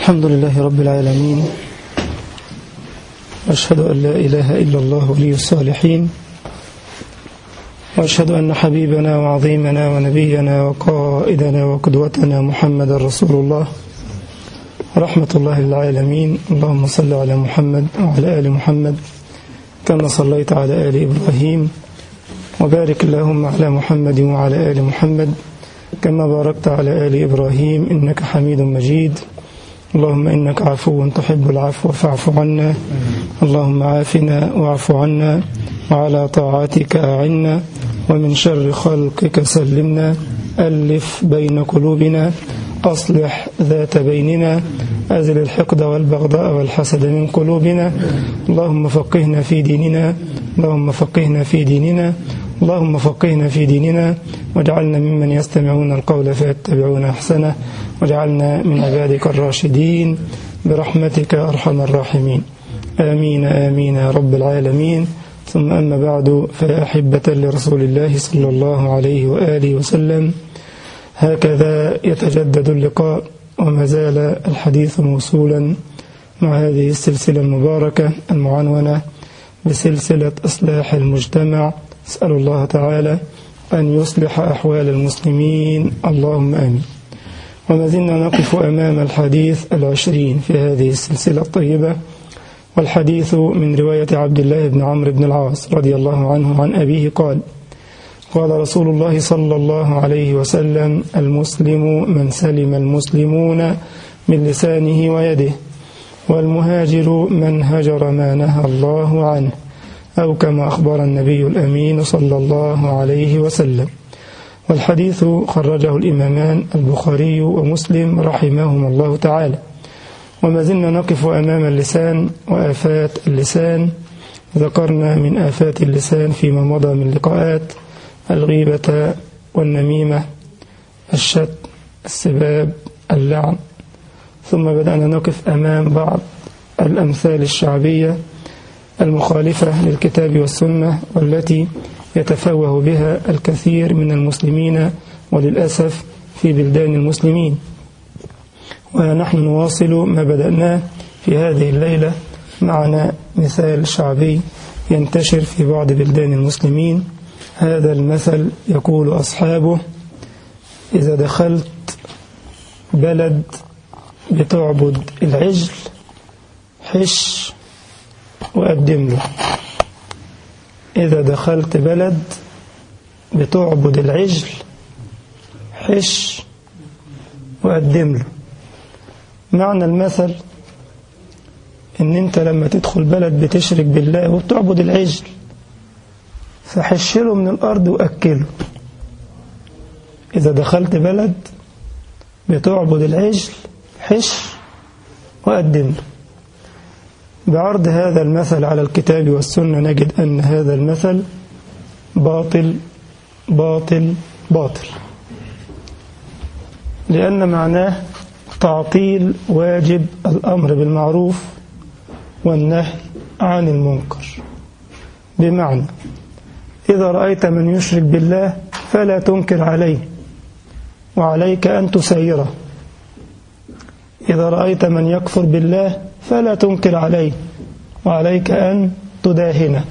الحمد لله رب العالمين وأشهد أن لا إله إلا الله ولي الصالحين وأشهد أن حبيبنا وعظيمنا ونبينا وقائدنا وقدوتنا محمد رسول الله رحمة الله للعالمين اللهم صل على محمد وعلى آل محمد كما صليت على آل إبراهيم وبارك اللهم على محمد وعلى آل محمد كما باركت على آل إبراهيم إنك حميد مجيد اللهم إنك عفو تحب العفو فاعف عنا اللهم عافنا واعف عنا وعلى طاعتك أعنا ومن شر خلقك سلمنا ألف بين قلوبنا أصلح ذات بيننا أزل الحقد والبغضاء والحسد من قلوبنا اللهم فقهنا في ديننا اللهم فقهنا في ديننا اللهم فقهنا في ديننا واجعلنا ممن يستمعون القول فيتبعون أحسنه واجعلنا من عبادك الراشدين برحمتك أرحم الراحمين آمين آمين يا رب العالمين ثم أما بعد فيا أحبة لرسول الله صلى الله عليه وآله وسلم هكذا يتجدد اللقاء وما زال الحديث موصولا مع هذه السلسلة المباركة المعنونة بسلسلة إصلاح المجتمع أسأل الله تعالى أن يصلح أحوال المسلمين اللهم آمين وما زلنا نقف أمام الحديث العشرين في هذه السلسلة الطيبة والحديث من رواية عبد الله بن عمرو بن العاص رضي الله عنه عن أبيه قال قال رسول الله صلى الله عليه وسلم المسلم من سلم المسلمون من لسانه ويده والمهاجر من هجر ما نهى الله عنه أو كما أخبر النبي الأمين صلى الله عليه وسلم والحديث خرجه الإمامان البخاري ومسلم رحمهما الله تعالى وما زلنا نقف أمام اللسان وآفات اللسان ذكرنا من آفات اللسان فيما مضى من لقاءات الغيبة والنميمة الشت السباب اللعن ثم بدأنا نقف أمام بعض الأمثال الشعبية المخالفة للكتاب والسنة والتي يتفوه بها الكثير من المسلمين وللأسف في بلدان المسلمين ونحن نواصل ما بدأناه في هذه الليلة معنا مثال شعبي ينتشر في بعض بلدان المسلمين هذا المثل يقول أصحابه إذا دخلت بلد بتعبد العجل حش وقدم له إذا دخلت بلد بتعبد العجل حش وقدم له معنى المثل ان انت لما تدخل بلد بتشرك بالله وبتعبد العجل فحش له من الارض واكله اذا دخلت بلد بتعبد العجل حش وقدم له بعرض هذا المثل على الكتاب والسنة نجد أن هذا المثل باطل باطل باطل لأن معناه تعطيل واجب الأمر بالمعروف والنهي عن المنكر بمعنى إذا رأيت من يشرك بالله فلا تنكر عليه وعليك أن تسيره إذا رأيت من يكفر بالله فلا تنكر عليه وعليك أن تداهنه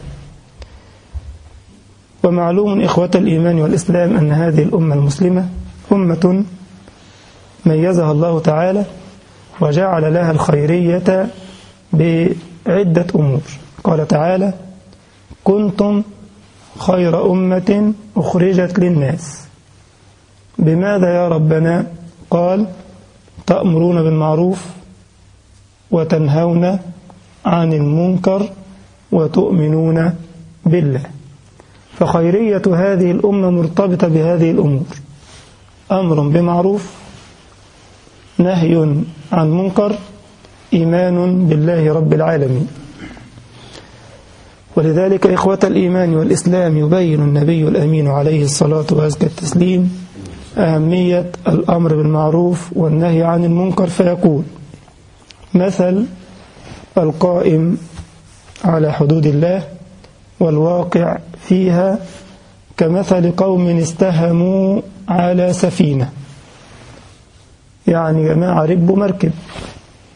ومعلوم إخوة الإيمان والإسلام أن هذه الأمة المسلمة أمة ميزها الله تعالى وجعل لها الخيرية بعدة أمور قال تعالى كنتم خير أمة أخرجت للناس بماذا يا ربنا قال تأمرون بالمعروف وتنهون عن المنكر وتؤمنون بالله فخيرية هذه الأمة مرتبطة بهذه الأمور أمر بمعروف نهي عن منكر إيمان بالله رب العالمين ولذلك إخوة الإيمان والإسلام يبين النبي الأمين عليه الصلاة وأزكى التسليم أهمية الأمر بالمعروف والنهي عن المنكر فيقول مثل القائم على حدود الله والواقع فيها كمثل قوم استهموا على سفينة يعني جماعة ربوا مركب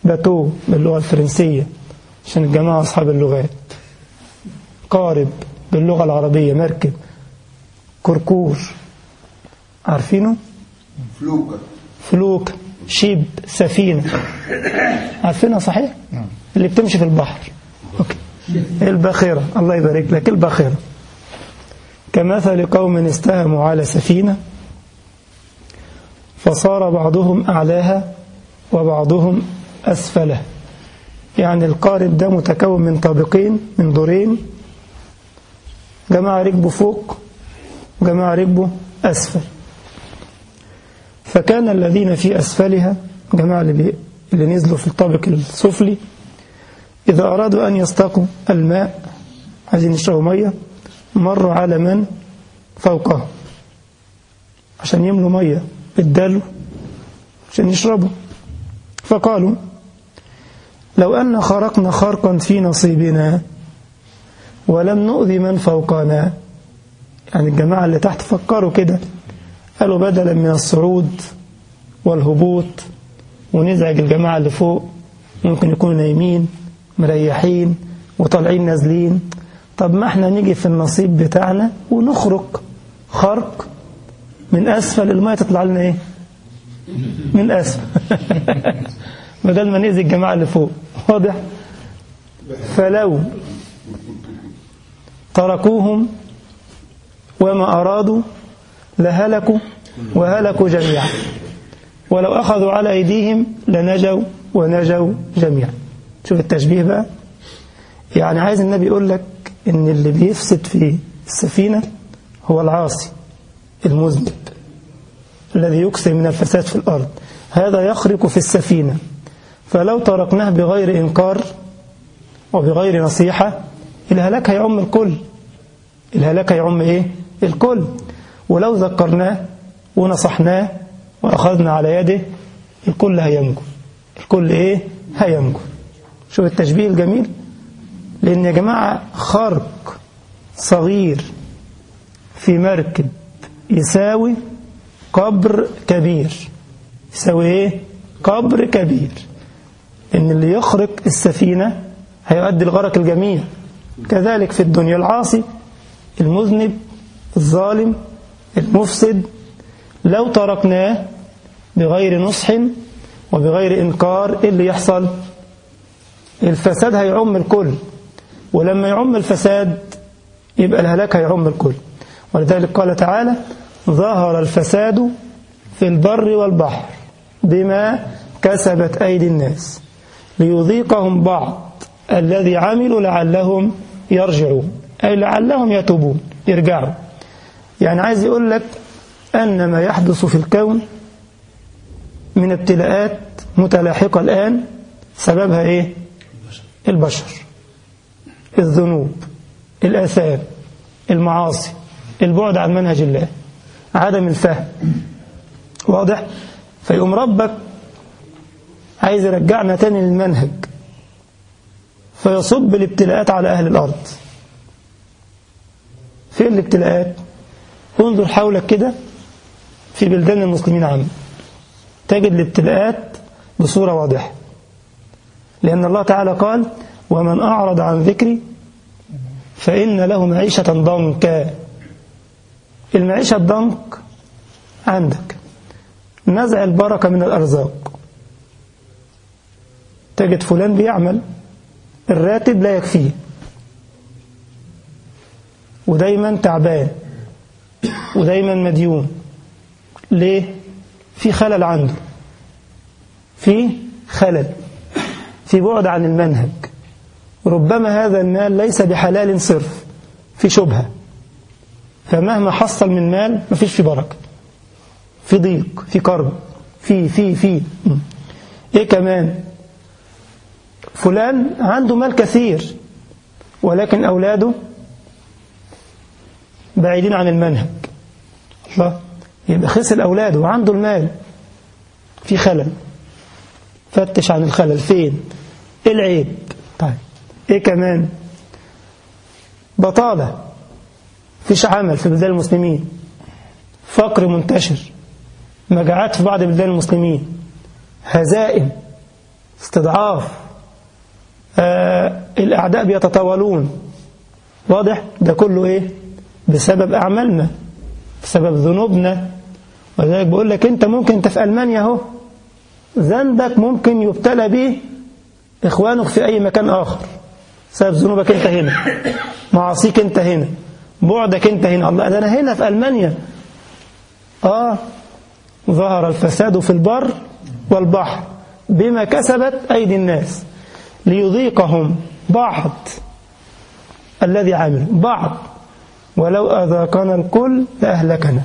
باتو باللغة الفرنسية عشان الجماعة أصحاب اللغات قارب باللغة العربية مركب كركور عارفينه فلوكة فلوك شيب سفينة عارفينها صحيح اللي بتمشي في البحر أوكي. الباخرة الله يبارك لك الباخرة كمثل قوم استهموا على سفينة فصار بعضهم أعلاها وبعضهم أسفلها يعني القارب ده متكون من طابقين من دورين جماعة ركبوا فوق وجماعة ركبوا أسفل فكان الذين في أسفلها جماعة اللي, بي... اللي نزلوا في الطابق السفلي إذا أرادوا أن يستقوا الماء عايزين يشربوا مية مروا على من فوقهم عشان يملوا مية بالدلو عشان يشربوا فقالوا لو أن خرقنا خرقا في نصيبنا ولم نؤذي من فوقنا يعني الجماعة اللي تحت فكروا كده قالوا بدلا من الصعود والهبوط ونزعج الجماعة اللي فوق ممكن يكونوا نايمين مريحين وطالعين نازلين طب ما احنا نيجي في النصيب بتاعنا ونخرق خرق من أسفل المية تطلع لنا ايه من أسفل بدل ما نأذي الجماعة اللي فوق واضح فلو تركوهم وما أرادوا لهلكوا وهلكوا جميعا ولو أخذوا على أيديهم لنجوا ونجوا جميعا شوف التشبيه بقى يعني عايز النبي يقول لك إن اللي بيفسد في السفينة هو العاصي المذنب الذي يكثر من الفساد في الأرض هذا يخرق في السفينة فلو تركناه بغير إنكار وبغير نصيحة الهلاك هيعم الكل الهلاك هيعم إيه؟ الكل ولو ذكرناه ونصحناه وأخذنا على يده الكل هينجو الكل إيه؟ هينجو شوف التشبيه الجميل لأن يا جماعة خرق صغير في مركب يساوي قبر كبير يساوي ايه قبر كبير ان اللي يخرق السفينة هيؤدي الغرق الجميع كذلك في الدنيا العاصي المذنب الظالم المفسد لو تركناه بغير نصح وبغير إنكار إيه اللي يحصل الفساد هيعم الكل ولما يعم الفساد يبقى الهلاك هيعم الكل ولذلك قال تعالى ظهر الفساد في البر والبحر بما كسبت أيدي الناس ليذيقهم بعض الذي عملوا لعلهم يرجعون أي لعلهم يتوبون يرجعوا يعني عايز يقول لك أن ما يحدث في الكون من ابتلاءات متلاحقة الآن سببها إيه البشر الذنوب الآثام المعاصي البعد عن منهج الله عدم الفهم واضح فيقوم ربك عايز يرجعنا تاني للمنهج فيصب الابتلاءات على أهل الأرض فين الابتلاءات انظر حولك كده في بلدان المسلمين عامة تجد الابتلاءات بصورة واضحة لأن الله تعالى قال ومن أعرض عن ذكري فإن له معيشة ضنكا المعيشة الضنك عندك نزع البركة من الأرزاق تجد فلان بيعمل الراتب لا يكفيه ودايما تعبان ودايما مديون ليه في خلل عنده في خلل في بعد عن المنهج ربما هذا المال ليس بحلال صرف في شبهة فمهما حصل من مال مفيش في بركة في ضيق في كرب في في في ايه كمان فلان عنده مال كثير ولكن أولاده بعيدين عن المنهج الله يبقى خسر أولاده وعنده المال في خلل فتش عن الخلل فين ايه العيب طيب ايه كمان بطالة فيش عمل في بلدان المسلمين فقر منتشر مجاعات في بعض بلدان المسلمين هزائم استضعاف آه الأعداء بيتطاولون واضح ده كله إيه بسبب أعمالنا بسبب ذنوبنا ولذلك بقول لك أنت ممكن أنت في ألمانيا أهو ذنبك ممكن يبتلى به إخوانك في أي مكان آخر بسبب ذنوبك أنت هنا معاصيك أنت هنا بعدك أنت هنا الله ده أنا هنا في ألمانيا آه ظهر الفساد في البر والبحر بما كسبت أيدي الناس ليذيقهم بعض الذي عمل بعض ولو أذاقنا الكل لأهلكنا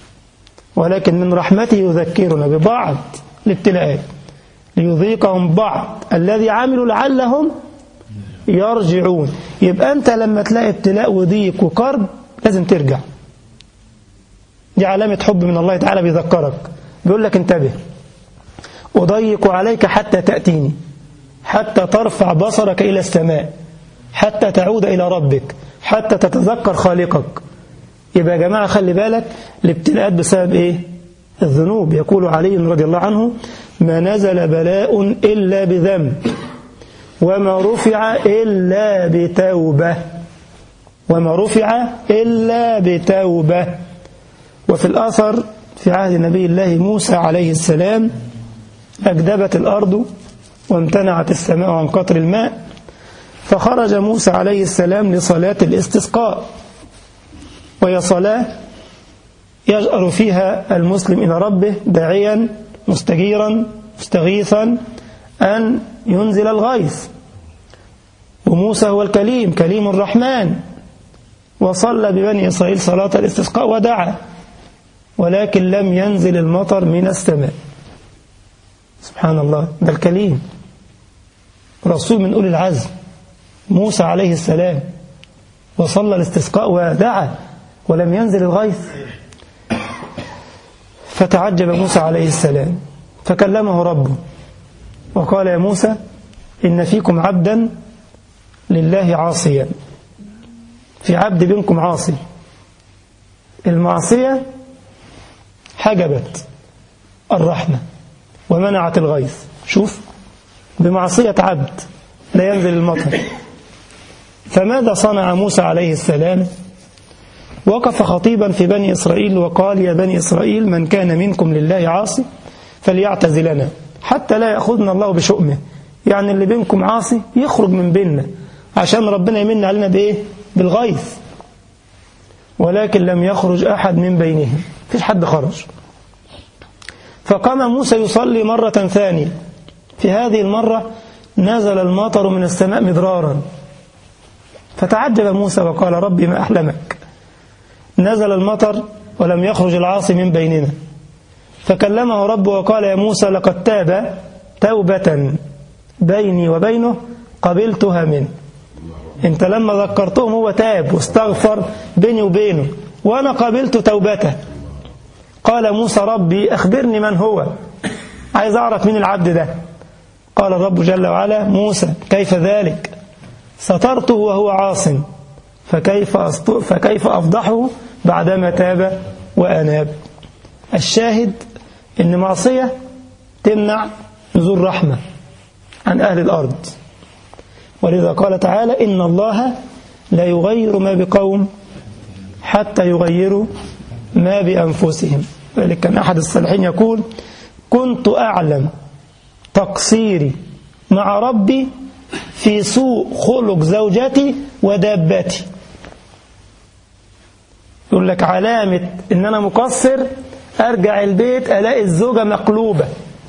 ولكن من رحمته يذكرنا ببعض الابتلاءات ليذيقهم بعض الذي عملوا لعلهم يرجعون يبقى أنت لما تلاقي ابتلاء وضيق وكرب لازم ترجع دي علامة حب من الله تعالى بيذكرك بيقول لك انتبه أضيق عليك حتى تأتيني حتى ترفع بصرك إلى السماء حتى تعود إلى ربك حتى تتذكر خالقك يبقى يا جماعة خلي بالك الابتلاءات بسبب إيه الذنوب يقول علي رضي الله عنه ما نزل بلاء إلا بذنب وما رفع إلا بتوبة وما رفع إلا بتوبة وفي الأثر في عهد نبي الله موسى عليه السلام أكدبت الأرض وامتنعت السماء عن قطر الماء فخرج موسى عليه السلام لصلاة الاستسقاء وهي صلاة يجأر فيها المسلم إلى ربه داعيا مستجيرا مستغيثا أن ينزل الغيث وموسى هو الكليم كليم الرحمن وصلى ببني إسرائيل صلاة الاستسقاء ودعا ولكن لم ينزل المطر من السماء سبحان الله ده الكليم رسول من أولي العزم موسى عليه السلام وصلى الاستسقاء ودعا ولم ينزل الغيث فتعجب موسى عليه السلام فكلمه ربه وقال يا موسى إن فيكم عبدا لله عاصيا في عبد بينكم عاصي المعصية حجبت الرحمة ومنعت الغيث شوف بمعصية عبد لا ينزل المطر فماذا صنع موسى عليه السلام وقف خطيبا في بني إسرائيل وقال يا بني إسرائيل من كان منكم لله عاصي فليعتزلنا حتى لا يأخذنا الله بشؤمه يعني اللي بينكم عاصي يخرج من بيننا عشان ربنا يمن علينا بإيه بالغيث ولكن لم يخرج أحد من بينهم فيش حد خرج فقام موسى يصلي مرة ثانية في هذه المرة نزل المطر من السماء مدرارا فتعجب موسى وقال ربي ما أحلمك نزل المطر ولم يخرج العاصي من بيننا فكلمه ربه وقال يا موسى لقد تاب توبة بيني وبينه قبلتها منه انت لما ذكرتهم هو تاب واستغفر بيني وبينه وانا قبلت توبته قال موسى ربي اخبرني من هو عايز اعرف مين العبد ده قال الرب جل وعلا موسى كيف ذلك سترته وهو عاص فكيف, فكيف أفضحه بعدما تاب وأناب الشاهد أن معصية تمنع نزول رحمة عن أهل الأرض ولذا قال تعالى إن الله لا يغير ما بقوم حتى يغيروا ما بأنفسهم ذلك كان أحد الصالحين يقول كنت أعلم تقصيري مع ربي في سوء خلق زوجتي ودابتي يقول لك علامة ان انا مقصر ارجع البيت الاقي الزوجة مقلوبة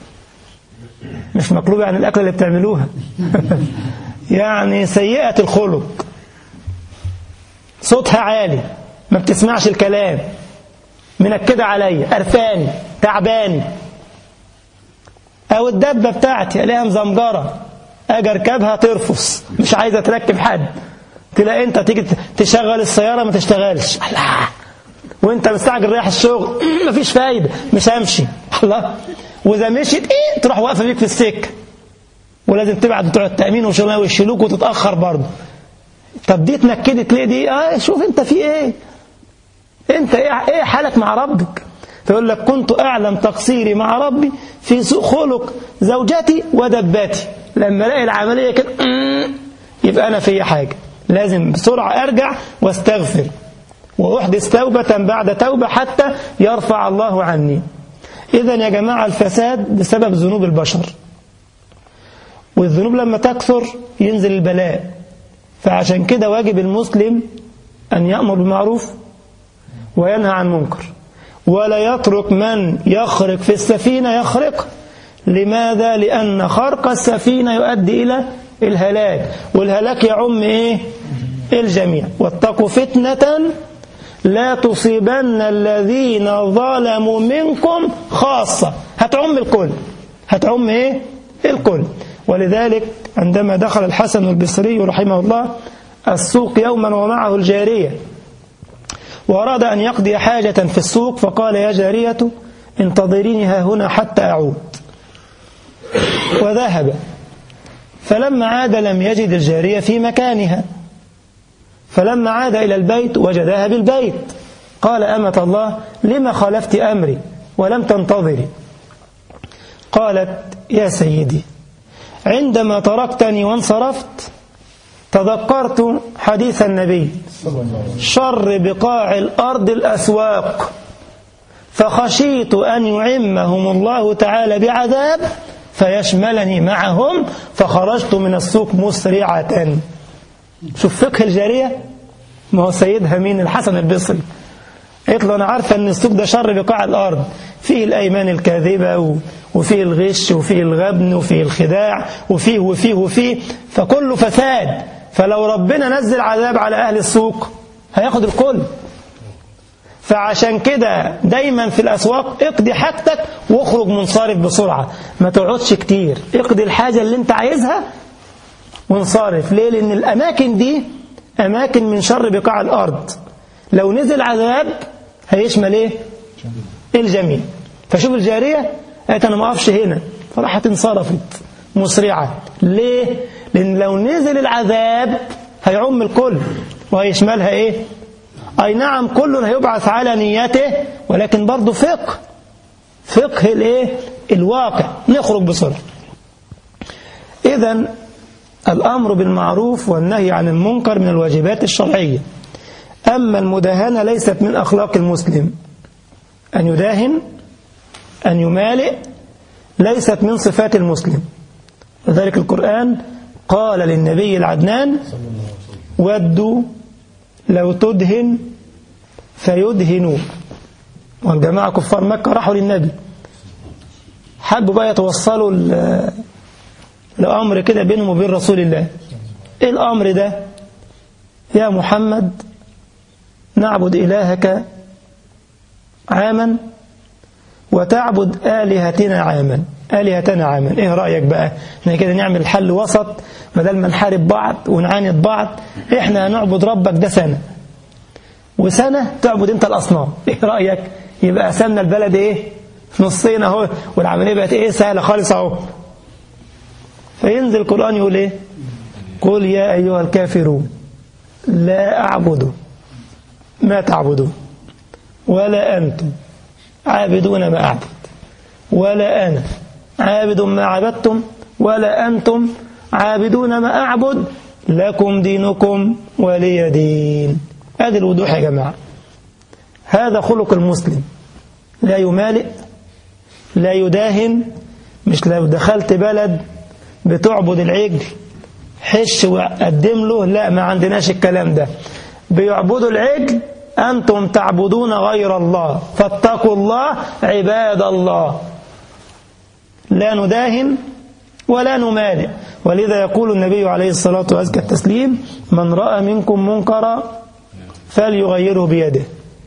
مش مقلوبة يعني الاكل اللي بتعملوها يعني سيئة الخلق صوتها عالي ما بتسمعش الكلام منكدة عليا قرفاني تعباني او الدبة بتاعتي الاقيها مزمجرة اجي اركبها ترفص مش عايزة تركب حد تلاقي انت تيجي تشغل السيارة ما تشتغلش الله وانت مستعجل رايح الشغل مفيش فايدة مش همشي الله واذا مشيت ايه تروح واقفة بيك في السكة ولازم تبعت بتوع التأمين وشغلها ويشيلوك وتتأخر برضه طب دي اتنكدت ليه دي اه شوف انت في ايه انت ايه ايه حالك مع ربك فيقول لك كنت أعلم تقصيري مع ربي في سوء خلق زوجتي ودباتي لما الاقي العملية كده يبقى أنا في حاجة لازم بسرعة أرجع واستغفر وأحدث توبة بعد توبة حتى يرفع الله عني إذا يا جماعة الفساد بسبب ذنوب البشر والذنوب لما تكثر ينزل البلاء فعشان كده واجب المسلم أن يأمر بالمعروف وينهى عن منكر ولا يترك من يخرق في السفينة يخرق لماذا؟ لأن خرق السفينة يؤدي إلى الهلاك والهلاك يعم إيه؟ الجميع واتقوا فتنة لا تصيبن الذين ظلموا منكم خاصة هتعم الكل هتعم إيه؟ الكل ولذلك عندما دخل الحسن البصري رحمه الله السوق يوما ومعه الجارية وأراد أن يقضي حاجة في السوق فقال يا جارية انتظريني ها هنا حتى أعود وذهب فلما عاد لم يجد الجارية في مكانها فلما عاد إلى البيت وجدها بالبيت قال أمة الله لما خالفت أمري ولم تنتظري قالت يا سيدي عندما تركتني وانصرفت تذكرت حديث النبي شر بقاع الأرض الأسواق فخشيت أن يعمهم الله تعالى بعذاب فيشملني معهم فخرجت من السوق مسرعة شوف فقه الجارية ما هو سيدها مين الحسن البصري قلت له أنا عارفة أن السوق ده شر بقاع الأرض فيه الأيمان الكاذبة وفيه الغش وفيه الغبن وفيه الخداع وفيه وفيه وفيه فكله فساد فلو ربنا نزل عذاب على أهل السوق هياخد الكل فعشان كده دايما في الأسواق اقضي حاجتك واخرج منصرف بسرعة ما تقعدش كتير اقضي الحاجة اللي انت عايزها وانصرف ليه لأن الأماكن دي أماكن من شر بقاع الأرض لو نزل عذاب هيشمل ايه الجميع فشوف الجارية قالت أنا ما أقفش هنا فراحت انصرفت مسرعة ليه لأن لو نزل العذاب هيعم الكل وهيشملها إيه أي نعم كل هيبعث على نيته ولكن برضه فقه فقه الإيه الواقع نخرج بسرعة إذا الأمر بالمعروف والنهي عن المنكر من الواجبات الشرعية أما المداهنة ليست من أخلاق المسلم أن يداهن أن يمالئ ليست من صفات المسلم لذلك القرآن قال للنبي العدنان ودوا لو تدهن فيدهنوا والجماعة كفار مكة راحوا للنبي حبوا بقى يتوصلوا لأمر كده بينهم وبين رسول الله إيه الأمر ده يا محمد نعبد إلهك عاما وتعبد آلهتنا عاما آلهتنا عاما إيه رأيك بقى احنا كده نعمل حل وسط بدل ما نحارب بعض ونعاند بعض احنا هنعبد ربك ده سنة وسنة تعبد انت الأصنام ايه رأيك يبقى قسمنا البلد ايه نصين اهو والعملية بقت ايه سهلة خالص اهو فينزل القرآن يقول ايه قل يا أيها الكافرون لا أعبد ما تعبدون ولا أنتم عابدون ما أعبد ولا أنا عابد ما عبدتم ولا أنتم عابدون ما أعبد لكم دينكم ولي دين هذا الوضوح يا جماعة هذا خلق المسلم لا يمالئ لا يداهن مش لو دخلت بلد بتعبد العجل حش وقدم له لا ما عندناش الكلام ده بيعبدوا العجل أنتم تعبدون غير الله فاتقوا الله عباد الله لا نداهن ولا نمالئ ولذا يقول النبي عليه الصلاة وأزكى التسليم من رأى منكم منكرا فليغيره بيده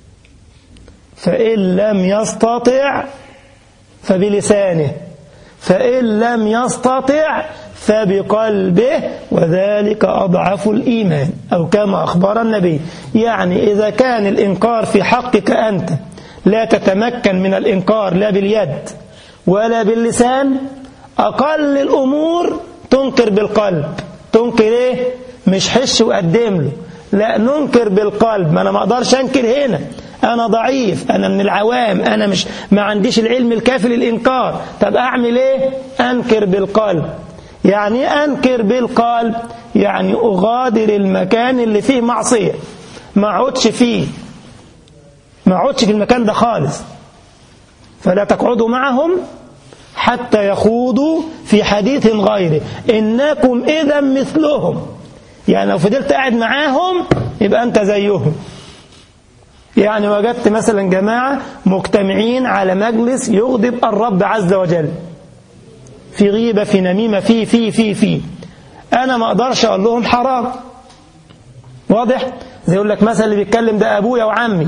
فإن لم يستطع فبلسانه فإن لم يستطع فبقلبه وذلك أضعف الإيمان أو كما أخبر النبي يعني إذا كان الإنكار في حقك أنت لا تتمكن من الإنكار لا باليد ولا باللسان أقل الأمور تنكر بالقلب تنكر إيه مش حش وقدم له لا ننكر بالقلب ما أنا ما أقدرش أنكر هنا أنا ضعيف أنا من العوام أنا مش ما عنديش العلم الكافي للإنكار طب أعمل إيه أنكر بالقلب يعني أنكر بالقلب يعني أغادر المكان اللي فيه معصية ما أقعدش فيه ما أقعدش في المكان ده خالص فلا تقعدوا معهم حتى يخوضوا في حديث غيره إنكم إذا مثلهم يعني لو فضلت قاعد معاهم يبقى أنت زيهم يعني وجدت مثلا جماعة مجتمعين على مجلس يغضب الرب عز وجل في غيبة في نميمة في في في في أنا ما أقدرش أقول لهم حرام واضح زي يقول لك مثلا اللي بيتكلم ده أبويا وعمي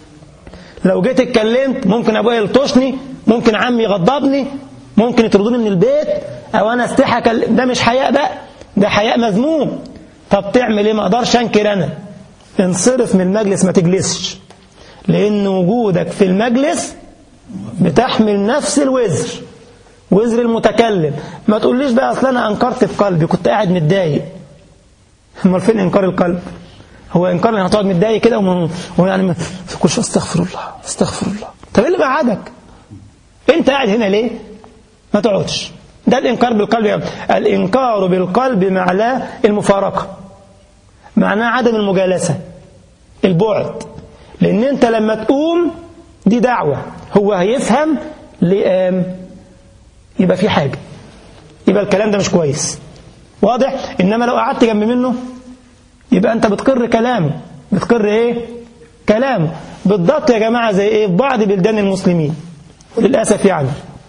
لو جيت اتكلمت ممكن أبويا يلطشني ممكن عمي يغضبني ممكن يطردوني من البيت أو أنا استحى ده مش حياء بقى ده حياء مذموم طب تعمل ايه ما اقدرش انكر انا انصرف من المجلس ما تجلسش لان وجودك في المجلس بتحمل نفس الوزر وزر المتكلم ما تقوليش بقى اصل انا انكرت في قلبي كنت قاعد متضايق امال فين انكار القلب هو انكار انك هتقعد متضايق كده ويعني في كل شويه استغفر الله استغفر الله طب ايه اللي بعدك انت قاعد هنا ليه ما تقعدش ده الإنكار بالقلب يعني. الإنكار بالقلب معناه المفارقة معناه عدم المجالسة البعد لأن أنت لما تقوم دي دعوة هو هيفهم لئام يبقى في حاجة يبقى الكلام ده مش كويس واضح إنما لو قعدت جنب منه يبقى أنت بتقر كلامه بتقر إيه كلامه بالضبط يا جماعة زي إيه في بعض بلدان المسلمين وللأسف يعني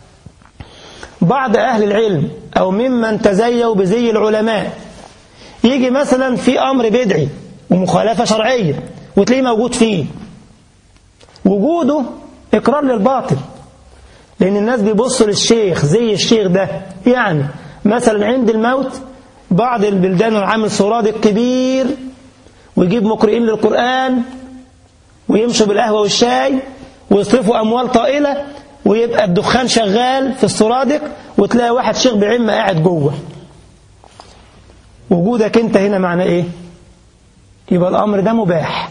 بعض أهل العلم أو ممن تزيوا بزي العلماء يجي مثلا في أمر بدعي ومخالفة شرعية وتلاقيه موجود فيه وجوده إقرار للباطل لأن الناس بيبصوا للشيخ زي الشيخ ده يعني مثلا عند الموت بعض البلدان عامل سرادق كبير ويجيب مقرئين للقرآن ويمشوا بالقهوة والشاي ويصرفوا أموال طائلة ويبقى الدخان شغال في السرادق وتلاقي واحد شيخ بعمة قاعد جوه وجودك انت هنا معنى ايه يبقى الامر ده مباح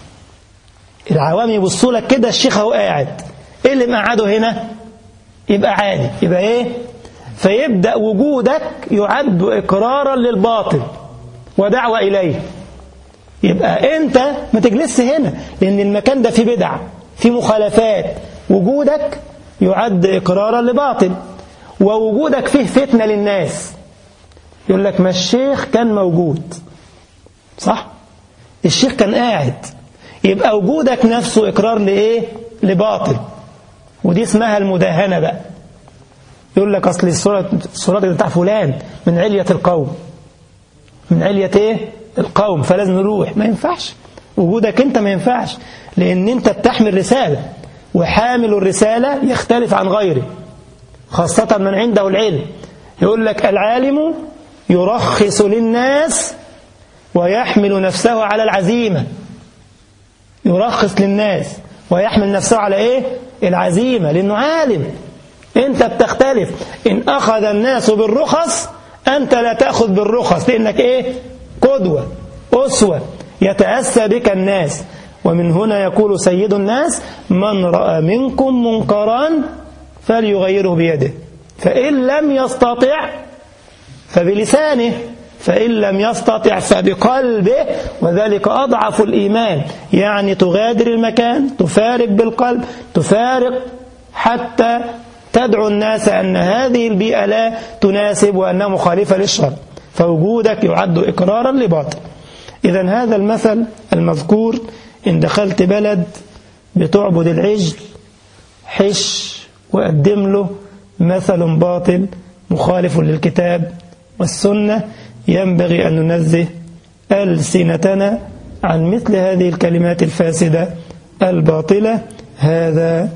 العوام يبصوا لك كده الشيخ اهو قاعد ايه اللي مقعده هنا يبقى عادي يبقى ايه فيبدأ وجودك يعد اقرارا للباطل ودعوة اليه يبقى انت ما تجلسش هنا لان المكان ده فيه بدع فيه مخالفات وجودك يعد إقرارا لباطل ووجودك فيه فتنة للناس يقول لك ما الشيخ كان موجود صح الشيخ كان قاعد يبقى وجودك نفسه إقرار لإيه لباطل ودي اسمها المداهنة بقى يقول لك أصل الصورة الصورة بتاع فلان من علية القوم من علية إيه القوم فلازم نروح ما ينفعش وجودك أنت ما ينفعش لأن أنت بتحمل رسالة وحامل الرسالة يختلف عن غيره خاصة من عنده العلم يقول لك العالم يرخص للناس ويحمل نفسه على العزيمة يرخص للناس ويحمل نفسه على ايه العزيمة لانه عالم انت بتختلف ان اخذ الناس بالرخص انت لا تأخذ بالرخص لانك ايه قدوة اسوة يتأسى بك الناس ومن هنا يقول سيد الناس من رأى منكم منكرا فليغيره بيده فإن لم يستطع فبلسانه فإن لم يستطع فبقلبه وذلك أضعف الإيمان يعني تغادر المكان تفارق بالقلب تفارق حتى تدعو الناس أن هذه البيئة لا تناسب وأنها مخالفة للشر فوجودك يعد إقرارا لباطل إذا هذا المثل المذكور إن دخلت بلد بتعبد العجل حش وقدم له مثل باطل مخالف للكتاب والسنة ينبغي أن ننزه ألسنتنا عن مثل هذه الكلمات الفاسدة الباطلة هذا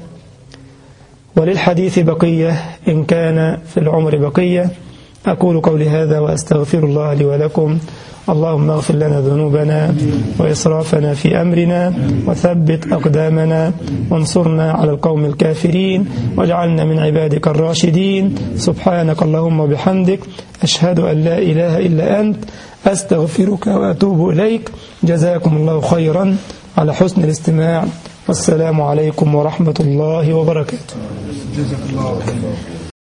وللحديث بقية إن كان في العمر بقية أقول قولي هذا وأستغفر الله لي ولكم اللهم اغفر لنا ذنوبنا وإسرافنا في أمرنا وثبت أقدامنا وانصرنا على القوم الكافرين واجعلنا من عبادك الراشدين سبحانك اللهم وبحمدك أشهد أن لا إله إلا أنت أستغفرك وأتوب إليك جزاكم الله خيرا على حسن الاستماع والسلام عليكم ورحمة الله وبركاته جزاك الله خيرا